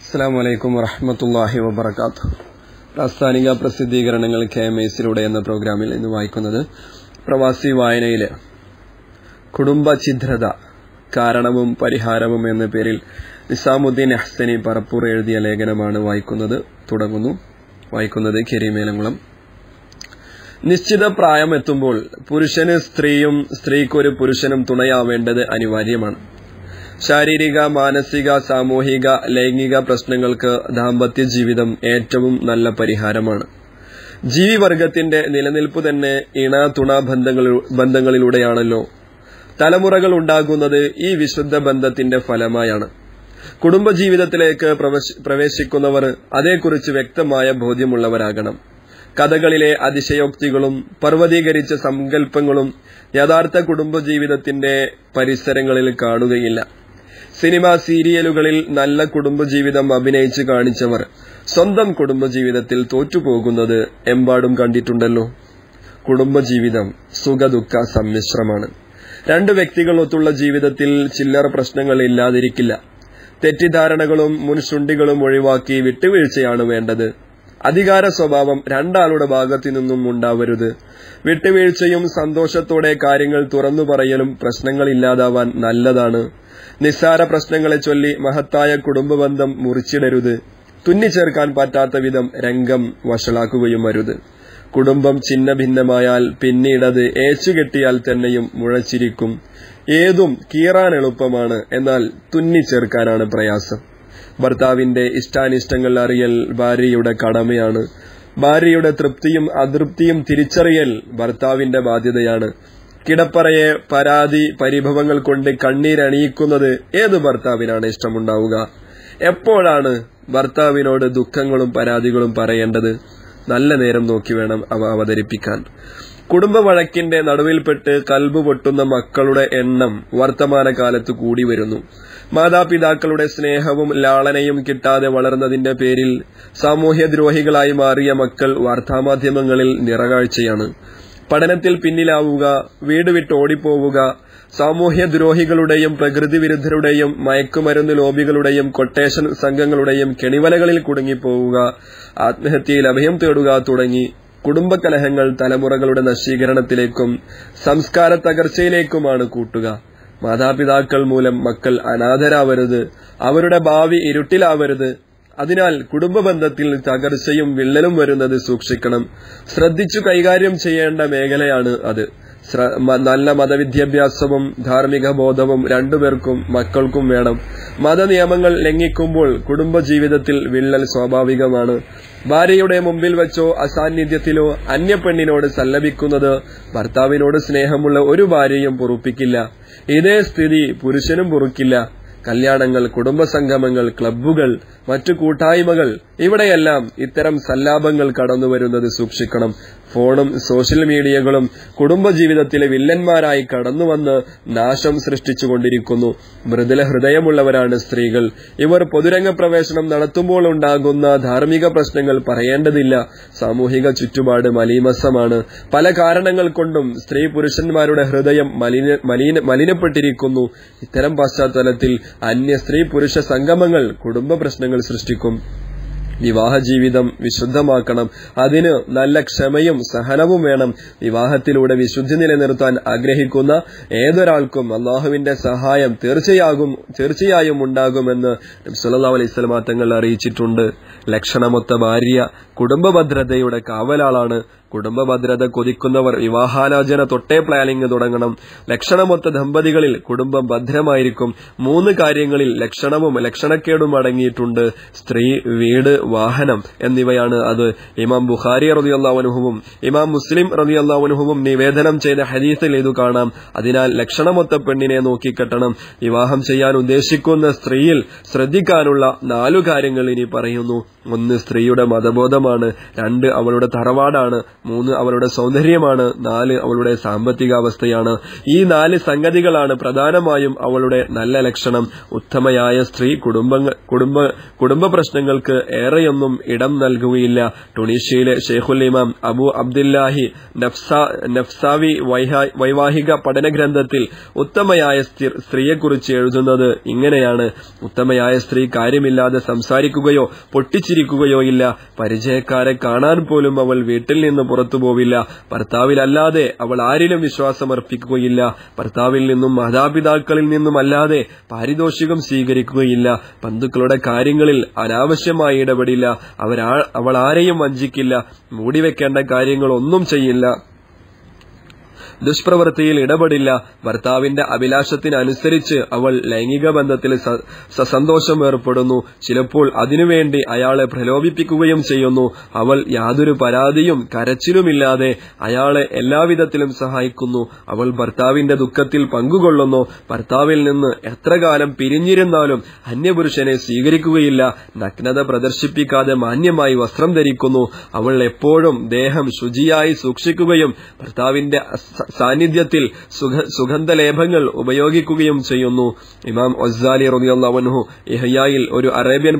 അസ്സാം വലൈക്കും വറഹമത്തല്ലാഹി വബർക്കാത്തു പ്രാസ്ഥാനിക പ്രസിദ്ധീകരണങ്ങൾ കെ എം എസിലൂടെ എന്ന പ്രോഗ്രാമിൽ ഇന്ന് വായിക്കുന്നത് പ്രവാസി വായനയിലെ കുടുംബ ഛിദ്രത കാരണവും പരിഹാരവും എന്ന പേരിൽ നിസാമുദ്ദീൻ അഹ്സനി പറപ്പൂർ എഴുതിയ ലേഖനമാണ് വായിക്കുന്നത് തുടങ്ങുന്നു വായിക്കുന്നത് കെരിമേലംകുളം നിശ്ചിത പ്രായം എത്തുമ്പോൾ പുരുഷന് സ്ത്രീയും സ്ത്രീക്കൊരു പുരുഷനും തുണയാവേണ്ടത് അനിവാര്യമാണ് ശാരീരിക മാനസിക സാമൂഹിക ലൈംഗിക പ്രശ്നങ്ങൾക്ക് ദാമ്പത്യ ജീവിതം ഏറ്റവും നല്ല പരിഹാരമാണ് ജീവിവർഗത്തിന്റെ നിലനിൽപ്പ് തന്നെ ഇണ തുണ ബന്ധങ്ങളിലൂടെയാണല്ലോ തലമുറകൾ ഉണ്ടാകുന്നത് ഈ വിശുദ്ധ ബന്ധത്തിന്റെ ഫലമായാണ് കുടുംബജീവിതത്തിലേക്ക് പ്രവേശിക്കുന്നവർ അതേക്കുറിച്ച് വ്യക്തമായ ബോധ്യമുള്ളവരാകണം കഥകളിലെ അതിശയോക്തികളും പർവ്വതീകരിച്ച സങ്കല്പങ്ങളും യഥാർത്ഥ കുടുംബജീവിതത്തിന്റെ പരിസരങ്ങളിൽ കാണുകയില്ല സിനിമ സീരിയലുകളിൽ നല്ല കുടുംബജീവിതം അഭിനയിച്ച് കാണിച്ചവർ സ്വന്തം കുടുംബജീവിതത്തിൽ തോറ്റുപോകുന്നത് എമ്പാടും കണ്ടിട്ടുണ്ടല്ലോ കുടുംബജീവിതം സുഖദുഃഖ സമ്മിശ്രമാണ് രണ്ടു വ്യക്തികളൊത്തുള്ള ജീവിതത്തിൽ ചില്ലറ പ്രശ്നങ്ങൾ ഇല്ലാതിരിക്കില്ല തെറ്റിദ്ധാരണകളും മുൻശുണ്ടികളും ഒഴിവാക്കി വിട്ടുവീഴ്ചയാണ് വേണ്ടത് അധികാര സ്വഭാവം രണ്ടാളുടെ ഭാഗത്തു നിന്നും ഉണ്ടാവരുത് വിട്ടുവീഴ്ചയും സന്തോഷത്തോടെ കാര്യങ്ങൾ തുറന്നു പറയലും പ്രശ്നങ്ങൾ ഇല്ലാതാവാൻ നല്ലതാണ് നിസ്സാര പ്രശ്നങ്ങളെ ചൊല്ലി മഹത്തായ കുടുംബബന്ധം മുറിച്ചിടരുത് തുന്നിച്ചേർക്കാൻ പറ്റാത്ത വിധം രംഗം വഷളാക്കുകയും അരുത് കുടുംബം ഛിന്ന ഭിന്നമായാൽ പിന്നീടത് ഏച്ചുകെട്ടിയാൽ തന്നെയും മുഴച്ചിരിക്കും ഏതും കീറാൻ എളുപ്പമാണ് എന്നാൽ തുന്നിച്ചേർക്കാനാണ് പ്രയാസം ഭർത്താവിന്റെ ഇഷ്ടാനിഷ്ടങ്ങൾ അറിയൽ ഭാര്യയുടെ കടമയാണ് ഭാര്യയുടെ തൃപ്തിയും അതൃപ്തിയും തിരിച്ചറിയൽ ഭർത്താവിന്റെ ബാധ്യതയാണ് കിടപ്പറയെ പരാതി പരിഭവങ്ങൾ കൊണ്ട് കണ്ണീരണിയിക്കുന്നത് ഏത് ഭർത്താവിനാണ് ഇഷ്ടമുണ്ടാവുക എപ്പോഴാണ് ഭർത്താവിനോട് ദുഃഖങ്ങളും പരാതികളും പറയേണ്ടത് നല്ല നേരം നോക്കി വേണം അവ അവതരിപ്പിക്കാൻ കുടുംബ വഴക്കിന്റെ നടുവിൽപ്പെട്ട് കൽബ് പൊട്ടുന്ന മക്കളുടെ എണ്ണം വർത്തമാനകാലത്ത് കൂടി വരുന്നു മാതാപിതാക്കളുടെ സ്നേഹവും ലാളനയും കിട്ടാതെ വളർന്നതിന്റെ പേരിൽ സാമൂഹ്യദ്രോഹികളായി മാറിയ മക്കൾ വാർത്താമാധ്യമങ്ങളിൽ നിറകാഴ്ചയാണ് പഠനത്തിൽ പിന്നിലാവുക വീട് വിട്ട് ഓടിപ്പോവുക സാമൂഹ്യദ്രോഹികളുടെയും പ്രകൃതി വിരുദ്ധരുടെയും മയക്കുമരുന്ന് ലോബികളുടെയും കൊട്ടേഷൻ സംഘങ്ങളുടെയും കെണിവലകളിൽ കുടുങ്ങിപ്പോവുക ആത്മഹത്യയിൽ അഭയം തേടുക തുടങ്ങി കുടുംബകലഹങ്ങൾ തലമുറകളുടെ നശീകരണത്തിലേക്കും സംസ്കാര തകർച്ചയിലേക്കുമാണ് കൂട്ടുക മാതാപിതാക്കൾ മൂലം മക്കൾ അനാഥരാവരുത് അവരുടെ ഭാവി ഇരുട്ടിലാവരുത് അതിനാൽ കുടുംബബന്ധത്തിൽ തകർച്ചയും വിള്ളലും വരുന്നത് സൂക്ഷിക്കണം ശ്രദ്ധിച്ചു കൈകാര്യം ചെയ്യേണ്ട മേഖലയാണ് അത് നല്ല മതവിദ്യാഭ്യാസവും ധാർമ്മിക ബോധവും രണ്ടുപേർക്കും മക്കൾക്കും വേണം മതനിയമങ്ങൾ ലംഘിക്കുമ്പോൾ കുടുംബജീവിതത്തിൽ വിള്ളൽ സ്വാഭാവികമാണ് ഭാര്യയുടെ മുമ്പിൽ വെച്ചോ അസാന്നിധ്യത്തിലോ അന്യപ്പെണ്ണിനോട് സല്ലപിക്കുന്നത് ഭർത്താവിനോട് സ്നേഹമുള്ള ഒരു ഭാര്യയും പൊറുപ്പിക്കില്ല ഇതേ സ്ഥിതി പുരുഷനും പൊറുക്കില്ല കല്യാണങ്ങൾ കുടുംബസംഗമങ്ങൾ ക്ലബ്ബുകൾ മറ്റു കൂട്ടായ്മകൾ ഇവിടെയെല്ലാം ഇത്തരം സല്ലാപങ്ങൾ കടന്നുവരുന്നത് സൂക്ഷിക്കണം ഫോണും സോഷ്യൽ മീഡിയകളും കുടുംബജീവിതത്തിലെ വില്ലന്മാരായി കടന്നുവന്ന് നാശം സൃഷ്ടിച്ചുകൊണ്ടിരിക്കുന്നു മൃദുല ഹൃദയമുള്ളവരാണ് സ്ത്രീകൾ ഇവർ പൊതുരംഗ പ്രവേശനം നടത്തുമ്പോൾ ഉണ്ടാകുന്ന ധാർമ്മിക പ്രശ്നങ്ങൾ പറയേണ്ടതില്ല സാമൂഹിക ചുറ്റുപാട് മലീമസമാണ് പല കാരണങ്ങൾ കൊണ്ടും സ്ത്രീ പുരുഷന്മാരുടെ ഹൃദയം മലിനപ്പെട്ടിരിക്കുന്നു ഇത്തരം പശ്ചാത്തലത്തിൽ അന്യ സ്ത്രീ പുരുഷ സംഗമങ്ങൾ കുടുംബ പ്രശ്നങ്ങൾ സൃഷ്ടിക്കും വിവാഹ ജീവിതം വിശുദ്ധമാക്കണം അതിന് നല്ല ക്ഷമയും സഹനവും വേണം വിവാഹത്തിലൂടെ വിശുദ്ധി നിലനിർത്താൻ ആഗ്രഹിക്കുന്ന ഏതൊരാൾക്കും അള്ളാഹുവിന്റെ സഹായം തീർച്ചയാകും തീർച്ചയായും ഉണ്ടാകുമെന്ന് സുല്ലാ അലൈഹി സ്വലമാ തങ്ങൾ അറിയിച്ചിട്ടുണ്ട് ലക്ഷണമൊത്ത ഭാര്യ കുടുംബഭദ്രതയുടെ കാവലാളാണ് കുടുംബഭദ്രത കൊതിക്കുന്നവർ വിവാഹാലോചന തൊട്ടേ പ്ലാനിംഗ് തുടങ്ങണം ലക്ഷണമൊത്ത ദമ്പതികളിൽ കുടുംബം ഭദ്രമായിരിക്കും മൂന്ന് കാര്യങ്ങളിൽ ലക്ഷണവും ലക്ഷണക്കേടും അടങ്ങിയിട്ടുണ്ട് സ്ത്രീ വീട് വാഹനം എന്നിവയാണ് അത് ഇമാം ബുഖാരി റതിയല്ലാവനുഹുവും ഇമാം മുസ്ലിം റതിയല്ലാവനുഹുവും നിവേദനം ചെയ്ത ഹദീസിൽ ഇത് കാണാം അതിനാൽ ലക്ഷണമൊത്ത പെണ്ണിനെ നോക്കിക്കെട്ടണം വിവാഹം ചെയ്യാൻ ഉദ്ദേശിക്കുന്ന സ്ത്രീയിൽ ശ്രദ്ധിക്കാനുള്ള നാലു കാര്യങ്ങൾ ഇനി പറയുന്നു ഒന്ന് സ്ത്രീയുടെ മതബോധമാണ് രണ്ട് അവളുടെ തറവാടാണ് മൂന്ന് അവളുടെ സൗന്ദര്യമാണ് നാല് അവളുടെ സാമ്പത്തിക അവസ്ഥയാണ് ഈ നാല് സംഗതികളാണ് പ്രധാനമായും അവളുടെ നല്ല ലക്ഷണം ഉത്തമയായ സ്ത്രീ കുടുംബ കുടുംബ കുടുംബ പ്രശ്നങ്ങൾക്ക് ഏറെയൊന്നും ഇടം നൽകുകയില്ല ടുണീഷ്യയിലെ ഷെയ്ഖുൽ ഇമാം അബു അബ്ദുല്ലാഹി നഫ്സാവി വൈവാഹിക പഠന ഗ്രന്ഥത്തിൽ ഉത്തമയായ സ്ത്രീയെക്കുറിച്ച് എഴുതുന്നത് ഇങ്ങനെയാണ് ഉത്തമയായ സ്ത്രീ കാര്യമില്ലാതെ സംസാരിക്കുകയോ പൊട്ടിച്ചിരിക്കുകയോ ഇല്ല പരിചയക്കാരെ കാണാൻ പോലും അവൾ വീട്ടിൽ നിന്ന് പുറത്തു പോവില്ല ഭർത്താവിലല്ലാതെ അവൾ ആരിലും വിശ്വാസമർപ്പിക്കുകയില്ല ഭർത്താവിൽ നിന്നും മാതാപിതാക്കളിൽ നിന്നുമല്ലാതെ പാരിതോഷികം സ്വീകരിക്കുകയില്ല ബന്ധുക്കളുടെ കാര്യങ്ങളിൽ അനാവശ്യമായി ഇടപെടില്ല അവരാ അവൾ ആരെയും വഞ്ചിക്കില്ല മൂടിവെക്കേണ്ട കാര്യങ്ങൾ ഒന്നും ചെയ്യില്ല ദുഷ്പ്രവൃത്തിയിൽ ഇടപെടില്ല ഭർത്താവിന്റെ അഭിലാഷത്തിനനുസരിച്ച് അവൾ ലൈംഗിക ബന്ധത്തിൽ സസന്തോഷം ഏർപ്പെടുന്നു ചിലപ്പോൾ അതിനുവേണ്ടി അയാളെ പ്രലോഭിപ്പിക്കുകയും ചെയ്യുന്നു അവൾ യാതൊരു പരാതിയും കരച്ചിലുമില്ലാതെ അയാളെ എല്ലാവിധത്തിലും സഹായിക്കുന്നു അവൾ ഭർത്താവിന്റെ ദുഃഖത്തിൽ പങ്കുകൊള്ളുന്നു ഭർത്താവിൽ നിന്ന് എത്ര കാലം പിരിഞ്ഞിരുന്നാലും അന്യപുരുഷനെ സ്വീകരിക്കുകയില്ല നഗ്നത പ്രദർശിപ്പിക്കാതെ മാന്യമായി വസ്ത്രം ധരിക്കുന്നു അവൾ എപ്പോഴും ദേഹം ശുചിയായി സൂക്ഷിക്കുകയും ഭർത്താവിന്റെ സാന്നിധ്യത്തിൽ സുഗന്ധലേപങ്ങൾ ഉപയോഗിക്കുകയും ചെയ്യുന്നു ഇമാം ഒസാലി റബിയുള്ളവൻഹു ഇഹയായിൽ ഒരു അറേബ്യൻ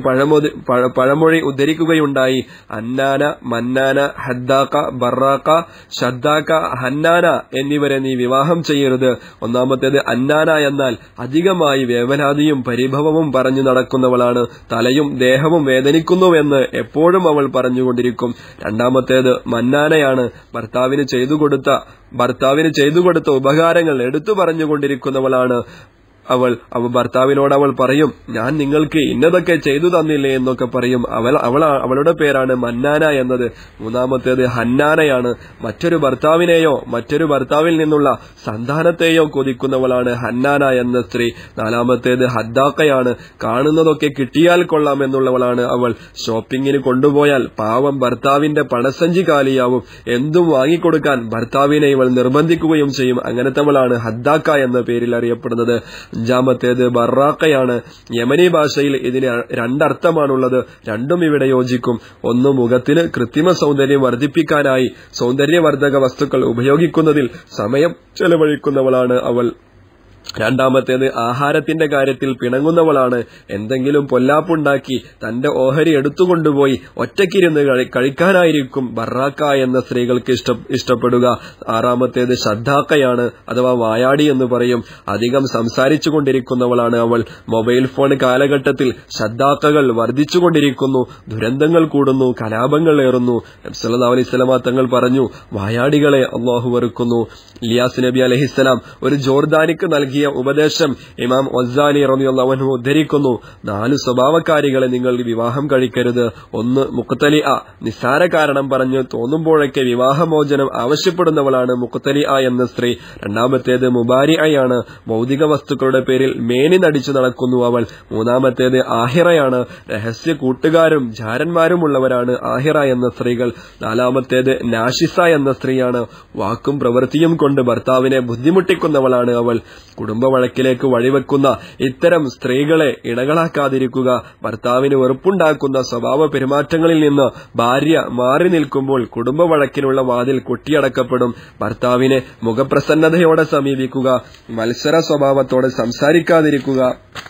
പഴമൊഴി ഉദ്ധരിക്കുകയുണ്ടായി അന്നാന മന്നാന ഹദ്ദാക്ക ബറാക്ക ഷദ്ദാക്ക ഹന്നാന എന്നിവരെ നീ വിവാഹം ചെയ്യരുത് ഒന്നാമത്തേത് അന്നാന എന്നാൽ അധികമായി വേവലാതിയും പരിഭവവും പറഞ്ഞു നടക്കുന്നവളാണ് തലയും ദേഹവും വേദനിക്കുന്നുവെന്ന് എപ്പോഴും അവൾ പറഞ്ഞുകൊണ്ടിരിക്കും രണ്ടാമത്തേത് മന്നാനയാണ് ഭർത്താവിന് ചെയ്തു കൊടുത്ത ഭർത്താവിന് ചെയ്തു കൊടുത്ത ഉപകാരങ്ങൾ എടുത്തു പറഞ്ഞുകൊണ്ടിരിക്കുന്നവളാണ് അവൾ അവ ഭർത്താവിനോട് അവൾ പറയും ഞാൻ നിങ്ങൾക്ക് ഇന്നതൊക്കെ ചെയ്തു തന്നില്ലേ എന്നൊക്കെ പറയും അവൾ അവൾ അവളുടെ പേരാണ് മന്നാന എന്നത് മൂന്നാമത്തേത് ഹന്നാനയാണ് മറ്റൊരു ഭർത്താവിനെയോ മറ്റൊരു ഭർത്താവിൽ നിന്നുള്ള സന്താനത്തെയോ കൊതിക്കുന്നവളാണ് ഹന്നാന എന്ന സ്ത്രീ നാലാമത്തേത് ഹദ്ദാക്കയാണ് കാണുന്നതൊക്കെ കിട്ടിയാൽ കൊള്ളാം എന്നുള്ളവളാണ് അവൾ ഷോപ്പിങ്ങിന് കൊണ്ടുപോയാൽ പാവം ഭർത്താവിന്റെ പണസഞ്ചി കാലിയാവും എന്തും വാങ്ങിക്കൊടുക്കാൻ ഭർത്താവിനെ ഇവൾ നിർബന്ധിക്കുകയും ചെയ്യും അങ്ങനത്തെവളാണ് ഹദ്ദാക്ക എന്ന പേരിൽ അറിയപ്പെടുന്നത് അഞ്ചാമത്തേത് ബറാക്കയാണ് യമനി ഭാഷയിൽ ഇതിന് രണ്ടർത്ഥമാണുള്ളത് രണ്ടും ഇവിടെ യോജിക്കും ഒന്ന് മുഖത്തിന് കൃത്രിമ സൗന്ദര്യം വർദ്ധിപ്പിക്കാനായി സൗന്ദര്യവർദ്ധക വസ്തുക്കൾ ഉപയോഗിക്കുന്നതിൽ സമയം ചെലവഴിക്കുന്നവളാണ് അവൾ രണ്ടാമത്തേത് ആഹാരത്തിന്റെ കാര്യത്തിൽ പിണങ്ങുന്നവളാണ് എന്തെങ്കിലും പൊല്ലാപ്പുണ്ടാക്കി തന്റെ ഓഹരി എടുത്തുകൊണ്ടുപോയി ഒറ്റയ്ക്കിരുന്ന് കഴിക്കാനായിരിക്കും ബറാക്ക എന്ന സ്ത്രീകൾക്ക് ഇഷ്ട ഇഷ്ടപ്പെടുക ആറാമത്തേത് ശ്രദ്ധാക്കയാണ് അഥവാ വായാടി എന്ന് പറയും അധികം സംസാരിച്ചു കൊണ്ടിരിക്കുന്നവളാണ് അവൾ മൊബൈൽ ഫോൺ കാലഘട്ടത്തിൽ ശ്രദ്ധാക്കകൾ വർദ്ധിച്ചുകൊണ്ടിരിക്കുന്നു ദുരന്തങ്ങൾ കൂടുന്നു കലാപങ്ങൾ ഏറുന്നു നബ്സല്ലാ അലൈസ്ലാമ തങ്ങൾ പറഞ്ഞു വായാടികളെ അള്ളാഹു വെറുക്കുന്നു ഇലിയാസ് നബി അലഹിസ്സലാം ഒരു ജോർദാനിക്ക് നൽകിയ ഉപദേശം ഇമാം ഒസാലി റബിയുള്ളവനു ഉദ്ധരിക്കുന്നു നാലു സ്വഭാവക്കാരികളെ നിങ്ങൾ വിവാഹം കഴിക്കരുത് ഒന്ന് മുഖത്തലി അ നിസ്സാര കാരണം പറഞ്ഞ് തോന്നുമ്പോഴൊക്കെ വിവാഹമോചനം ആവശ്യപ്പെടുന്നവളാണ് മുഖത്തലി അ എന്ന സ്ത്രീ രണ്ടാമത്തേത് മുബാരി ആണ് ഭൗതിക വസ്തുക്കളുടെ പേരിൽ മേനി നടിച്ചു നടക്കുന്നു അവൾ മൂന്നാമത്തേത് ആഹിറയാണ് രഹസ്യ കൂട്ടുകാരും ജാരന്മാരുമുള്ളവരാണ് ആഹിറ എന്ന സ്ത്രീകൾ നാലാമത്തേത് നാഷിസ എന്ന സ്ത്രീയാണ് വാക്കും പ്രവൃത്തിയും കൊണ്ട് ഭർത്താവിനെ ബുദ്ധിമുട്ടിക്കുന്നവളാണ് അവൾ കുടുംബ വഴക്കിലേക്ക് വഴിവെക്കുന്ന ഇത്തരം സ്ത്രീകളെ ഇണകളാക്കാതിരിക്കുക ഭർത്താവിന് വെറുപ്പുണ്ടാക്കുന്ന സ്വഭാവ പെരുമാറ്റങ്ങളിൽ നിന്ന് ഭാര്യ മാറി നിൽക്കുമ്പോൾ കുടുംബ വഴക്കിനുള്ള വാതിൽ കൊട്ടിയടക്കപ്പെടും ഭർത്താവിനെ മുഖപ്രസന്നതയോടെ സമീപിക്കുക മത്സര സ്വഭാവത്തോടെ സംസാരിക്കാതിരിക്കുക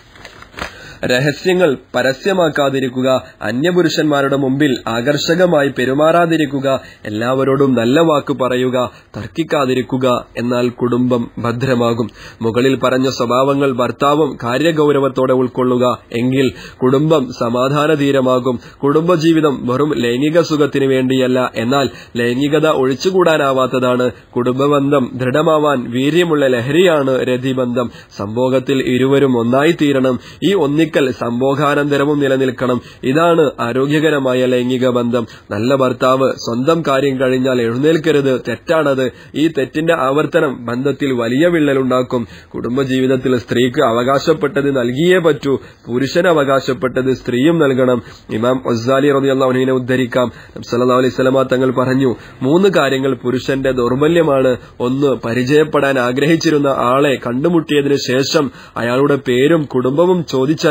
രഹസ്യങ്ങൾ പരസ്യമാക്കാതിരിക്കുക അന്യപുരുഷന്മാരുടെ മുമ്പിൽ ആകർഷകമായി പെരുമാറാതിരിക്കുക എല്ലാവരോടും നല്ല വാക്ക് പറയുക തർക്കിക്കാതിരിക്കുക എന്നാൽ കുടുംബം ഭദ്രമാകും മുകളിൽ പറഞ്ഞ സ്വഭാവങ്ങൾ ഭർത്താവും കാര്യഗൌരവത്തോടെ ഉൾക്കൊള്ളുക എങ്കിൽ കുടുംബം സമാധാനധീരമാകും കുടുംബജീവിതം വെറും ലൈംഗിക സുഖത്തിനു വേണ്ടിയല്ല എന്നാൽ ലൈംഗികത ഒഴിച്ചുകൂടാനാവാത്തതാണ് കുടുംബബന്ധം ദൃഢമാവാൻ വീര്യമുള്ള ലഹരിയാണ് രതിബന്ധം സംഭോഗത്തിൽ ഇരുവരും ഒന്നായി തീരണം ഈ ഒന്നി ഒന്നിക്കൽ സംഭോഗാനന്തരവും നിലനിൽക്കണം ഇതാണ് ആരോഗ്യകരമായ ലൈംഗിക ബന്ധം നല്ല ഭർത്താവ് സ്വന്തം കാര്യം കഴിഞ്ഞാൽ എഴുന്നേൽക്കരുത് തെറ്റാണത് ഈ തെറ്റിന്റെ ആവർത്തനം ബന്ധത്തിൽ വലിയ വിള്ളലുണ്ടാക്കും കുടുംബജീവിതത്തിൽ സ്ത്രീക്ക് അവകാശപ്പെട്ടത് നൽകിയേ പറ്റൂ പുരുഷന് അവകാശപ്പെട്ടത് സ്ത്രീയും നൽകണം ഇമാം ഒസാലി റബിഅള്ളാഹുവിനെ ഉദ്ധരിക്കാം സല്ലാ അലൈഹി സ്വലമ തങ്ങൾ പറഞ്ഞു മൂന്ന് കാര്യങ്ങൾ പുരുഷന്റെ ദൗർബല്യമാണ് ഒന്ന് പരിചയപ്പെടാൻ ആഗ്രഹിച്ചിരുന്ന ആളെ കണ്ടുമുട്ടിയതിനു ശേഷം അയാളുടെ പേരും കുടുംബവും ചോദിച്ചറിയാൻ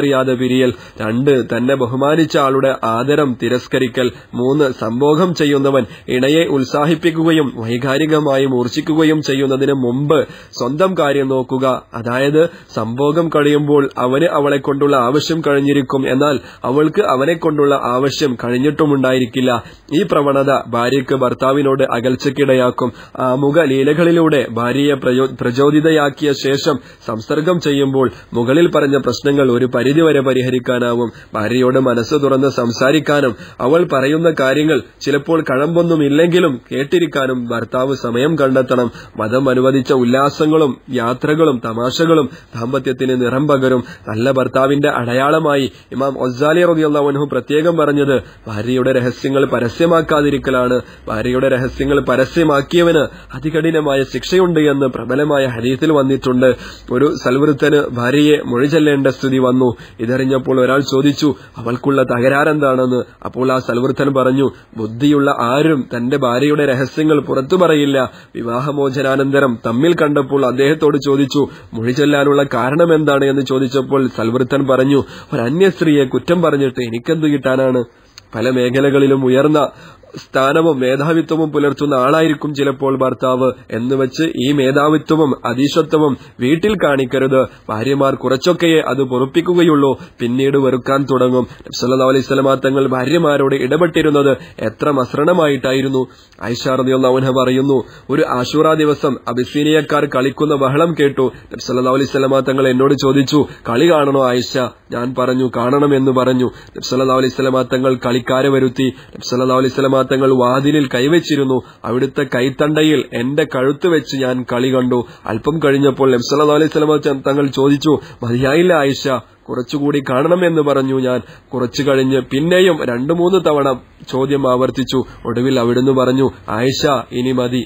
അറിയാതെ പിരിയൽ രണ്ട് തന്നെ ബഹുമാനിച്ച ആളുടെ ആദരം തിരസ്കരിക്കൽ മൂന്ന് സംഭോഗം ചെയ്യുന്നവൻ ഇണയെ ഉത്സാഹിപ്പിക്കുകയും വൈകാരികമായി മൂർച്ഛിക്കുകയും ചെയ്യുന്നതിന് മുമ്പ് സ്വന്തം കാര്യം നോക്കുക അതായത് സംഭോഗം കഴിയുമ്പോൾ അവന് അവളെ കൊണ്ടുള്ള ആവശ്യം കഴിഞ്ഞിരിക്കും എന്നാൽ അവൾക്ക് അവനെ കൊണ്ടുള്ള ആവശ്യം കഴിഞ്ഞിട്ടുമുണ്ടായിരിക്കില്ല ഈ പ്രവണത ഭാര്യയ്ക്ക് ഭർത്താവിനോട് അകൽച്ചക്കിടയാക്കും ആമുഖ ലീലകളിലൂടെ ഭാര്യയെ പ്രയോ- പ്രചോദിതയാക്കിയ ശേഷം സംസർഗം ചെയ്യുമ്പോൾ മുകളിൽ പറഞ്ഞ പ്രശ്നങ്ങൾ ഒരു പരിധിവരെ പരിഹരിക്കാനാവും ഭാര്യയോട് മനസ്സ് തുറന്ന് സംസാരിക്കാനും അവൾ പറയുന്ന കാര്യങ്ങൾ ചിലപ്പോൾ കഴമ്പൊന്നുമില്ലെങ്കിലും കേട്ടിരിക്കാനും ഭർത്താവ് സമയം കണ്ടെത്തണം മതം അനുവദിച്ച ഉല്ലാസങ്ങളും യാത്രകളും തമാശകളും ദാമ്പത്യത്തിന് നിറം പകരും നല്ല ഭർത്താവിന്റെ അടയാളമായി ഇമാം ഒസാലി റബിയുള്ളവൻഹു പ്രത്യേകം പറഞ്ഞത് ഭാര്യയുടെ രഹസ്യങ്ങൾ പരസ്യമാക്കാതിരിക്കലാണ് ഭാര്യയുടെ രഹസ്യങ്ങൾ പരസ്യമാക്കിയവന് അതികഠിനമായ ശിക്ഷയുണ്ട് എന്ന് പ്രബലമായ ഹരീത്തിൽ വന്നിട്ടുണ്ട് ഒരു സൽവൃത്തന് ഭാര്യയെ മൊഴി ചെല്ലേണ്ട സ്ഥിതി വന്നു ഇതറിഞ്ഞപ്പോൾ ഒരാൾ ചോദിച്ചു അവൾക്കുള്ള തകരാറെന്താണെന്ന് അപ്പോൾ ആ സൽവൃത്തൻ പറഞ്ഞു ബുദ്ധിയുള്ള ആരും തന്റെ ഭാര്യയുടെ രഹസ്യങ്ങൾ പുറത്തു പറയില്ല വിവാഹമോചനാനന്തരം തമ്മിൽ കണ്ടപ്പോൾ അദ്ദേഹത്തോട് ചോദിച്ചു മൊഴി ചെല്ലാനുള്ള കാരണം എന്താണ് എന്ന് ചോദിച്ചപ്പോൾ സൽവൃത്തൻ പറഞ്ഞു ഒരു അന്യസ്ത്രീയെ കുറ്റം പറഞ്ഞിട്ട് എനിക്കെന്ത് കിട്ടാനാണ് പല മേഖലകളിലും ഉയർന്ന സ്ഥാനവും മേധാവിത്വവും പുലർത്തുന്ന ആളായിരിക്കും ചിലപ്പോൾ ഭർത്താവ് എന്ന് വെച്ച് ഈ മേധാവിത്വവും അതീശത്വവും വീട്ടിൽ കാണിക്കരുത് ഭാര്യമാർ കുറച്ചൊക്കെയേ അത് പൊറുപ്പിക്കുകയുള്ളൂ പിന്നീട് വെറുക്കാൻ തുടങ്ങും നബ്സല്ലാ അലൈഹി തങ്ങൾ ഭാര്യമാരോട് ഇടപെട്ടിരുന്നത് എത്ര മസൃണമായിട്ടായിരുന്നു ഐഷാർദിയുള്ള പറയുന്നു ഒരു ആശൂറ ദിവസം അബിസീനിയക്കാർ കളിക്കുന്ന ബഹളം കേട്ടു നബ്സല്ലാ അലൈഹി സ്വലമാ തങ്ങൾ എന്നോട് ചോദിച്ചു കളി കാണണോ ആയിഷ ഞാൻ പറഞ്ഞു കാണണമെന്ന് പറഞ്ഞു നബ്സല്ലാ അലൈഹി സ്വലമാ തങ്ങൾ കളിക്കാരെ വരുത്തി നബ്സല്ലാ അലൈഹി സ്വലമാ തങ്ങൾ വാതിലിൽ കൈവച്ചിരുന്നു അവിടുത്തെ കൈത്തണ്ടയിൽ എന്റെ കഴുത്ത് വെച്ച് ഞാൻ കളി കണ്ടു അല്പം കഴിഞ്ഞപ്പോൾ നബ്സല്ലാ അലൈഹി സ്വലമാ തങ്ങൾ ചോദിച്ചു മതിയായില്ല ആയിഷ കുറച്ചുകൂടി കാണണമെന്ന് പറഞ്ഞു ഞാൻ കുറച്ചു കഴിഞ്ഞ് പിന്നെയും രണ്ടു മൂന്ന് തവണ ചോദ്യം ആവർത്തിച്ചു ഒടുവിൽ അവിടുന്ന് പറഞ്ഞു ആയിഷ ഇനി മതി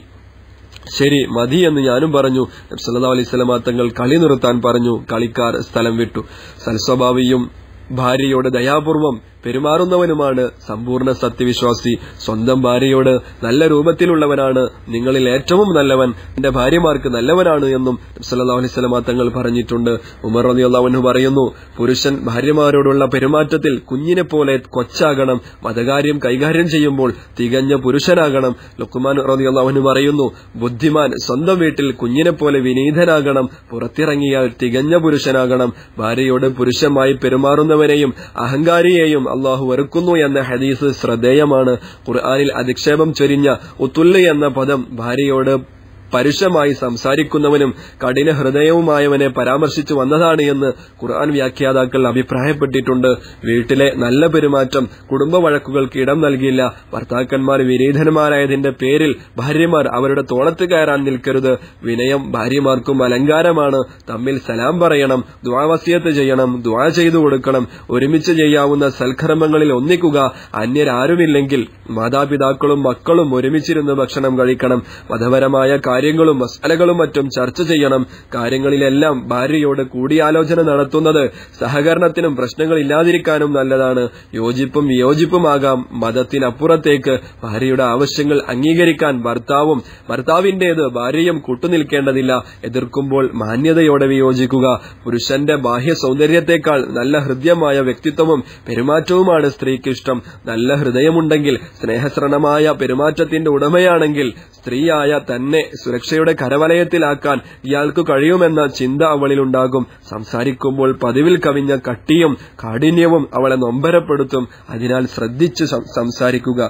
ശരി മതി എന്ന് ഞാനും പറഞ്ഞു സല്ലാ അലൈഹി സ്വലമാ തങ്ങൾ കളി നിർത്താൻ പറഞ്ഞു കളിക്കാർ സ്ഥലം വിട്ടു സൽസ്വഭാവിയും ഭാര്യയോട് ദയാപൂർവം പെരുമാറുന്നവനുമാണ് സമ്പൂർണ്ണ സത്യവിശ്വാസി സ്വന്തം ഭാര്യയോട് നല്ല രൂപത്തിലുള്ളവനാണ് നിങ്ങളിൽ ഏറ്റവും നല്ലവൻ എന്റെ ഭാര്യമാർക്ക് നല്ലവനാണ് എന്നും സല്ലാ അലൈസ്ലാം തങ്ങൾ പറഞ്ഞിട്ടുണ്ട് ഉമർ റതി അള്ളാഹുനു പറയുന്നു പുരുഷൻ ഭാര്യമാരോടുള്ള പെരുമാറ്റത്തിൽ കുഞ്ഞിനെ പോലെ കൊച്ചാകണം മതകാര്യം കൈകാര്യം ചെയ്യുമ്പോൾ തികഞ്ഞ പുരുഷനാകണം ലുക്കുമാൻ റതി അള്ളാഹുനു പറയുന്നു ബുദ്ധിമാൻ സ്വന്തം വീട്ടിൽ കുഞ്ഞിനെ പോലെ വിനീതനാകണം പുറത്തിറങ്ങിയാൽ തികഞ്ഞ പുരുഷനാകണം ഭാര്യയോട് പുരുഷമായി പെരുമാറുന്നവനെയും അഹങ്കാരിയെയും അള്ളാഹു വെറുക്കുന്നു എന്ന ഹദീസ് ശ്രദ്ധേയമാണ് ഖുർആാനിൽ അധിക്ഷേപം ചൊരിഞ്ഞ ഉത്തുല്ല് എന്ന പദം ഭാര്യയോട് പരുഷമായി സംസാരിക്കുന്നവനും കഠിന ഹൃദയവുമായവനെ പരാമർശിച്ചു വന്നതാണ് എന്ന് ഖുർആൻ വ്യാഖ്യാതാക്കൾ അഭിപ്രായപ്പെട്ടിട്ടുണ്ട് വീട്ടിലെ നല്ല പെരുമാറ്റം കുടുംബ വഴക്കുകൾക്ക് ഇടം നൽകിയില്ല ഭർത്താക്കന്മാർ വിനീതന്മാരായതിന്റെ പേരിൽ ഭാര്യമാർ അവരുടെ തോളത്ത് കയറാൻ നിൽക്കരുത് വിനയം ഭാര്യമാർക്കും അലങ്കാരമാണ് തമ്മിൽ സലാം പറയണം ദ്വാവസ്യത്ത് ചെയ്യണം ദ്വാ ചെയ്തു കൊടുക്കണം ഒരുമിച്ച് ചെയ്യാവുന്ന സൽക്കർമ്മങ്ങളിൽ ഒന്നിക്കുക അന്യരാരുമില്ലെങ്കിൽ മാതാപിതാക്കളും മക്കളും ഒരുമിച്ചിരുന്ന് ഭക്ഷണം കഴിക്കണം മതപരമായ കാര്യങ്ങളും മസാലകളും മറ്റും ചർച്ച ചെയ്യണം കാര്യങ്ങളിലെല്ലാം ഭാര്യയോട് കൂടിയാലോചന നടത്തുന്നത് സഹകരണത്തിനും പ്രശ്നങ്ങൾ ഇല്ലാതിരിക്കാനും നല്ലതാണ് യോജിപ്പും വിയോജിപ്പുമാകാം മതത്തിനപ്പുറത്തേക്ക് ഭാര്യയുടെ ആവശ്യങ്ങൾ അംഗീകരിക്കാൻ ഭർത്താവും ഭർത്താവിന്റേത് ഭാര്യയും കൂട്ടുനിൽക്കേണ്ടതില്ല എതിർക്കുമ്പോൾ മാന്യതയോടെ വിയോജിക്കുക പുരുഷന്റെ ബാഹ്യ സൗന്ദര്യത്തെക്കാൾ നല്ല ഹൃദ്യമായ വ്യക്തിത്വവും പെരുമാറ്റവുമാണ് സ്ത്രീക്ക് ഇഷ്ടം നല്ല ഹൃദയമുണ്ടെങ്കിൽ സ്നേഹശ്രണമായ പെരുമാറ്റത്തിന്റെ ഉടമയാണെങ്കിൽ സ്ത്രീയായ തന്നെ സുരക്ഷയുടെ കരവലയത്തിലാക്കാൻ ഇയാൾക്ക് കഴിയുമെന്ന ചിന്ത അവളിലുണ്ടാകും സംസാരിക്കുമ്പോൾ പതിവിൽ കവിഞ്ഞ കട്ടിയും കാഠിന്യവും അവളെ നൊമ്പരപ്പെടുത്തും അതിനാൽ ശ്രദ്ധിച്ച് സം- സംസാരിക്കുക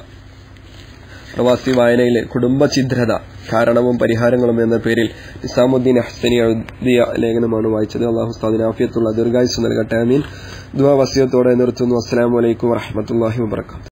പ്രവാസി വായനയിലെ കുടുംബഛിദ്രത കാരണവും പരിഹാരങ്ങളും എന്ന പേരിൽ നിസാമുദ്ദീൻ അഹ്സനി എഴുതിയ ലേഖനമാണ് വായിച്ചത് അള്ളാഹു സ്ഥാദിന് ആഫിയത്തുള്ള ദീർഘായുസ് നൽകട്ടെ അമീൻ ദുവാ വസിയത്തോടെ നിർത്തുന്നു അസ്സലാമു അലൈക്കും വറഹമത്തല്ലാഹി വബർക്കാത്തു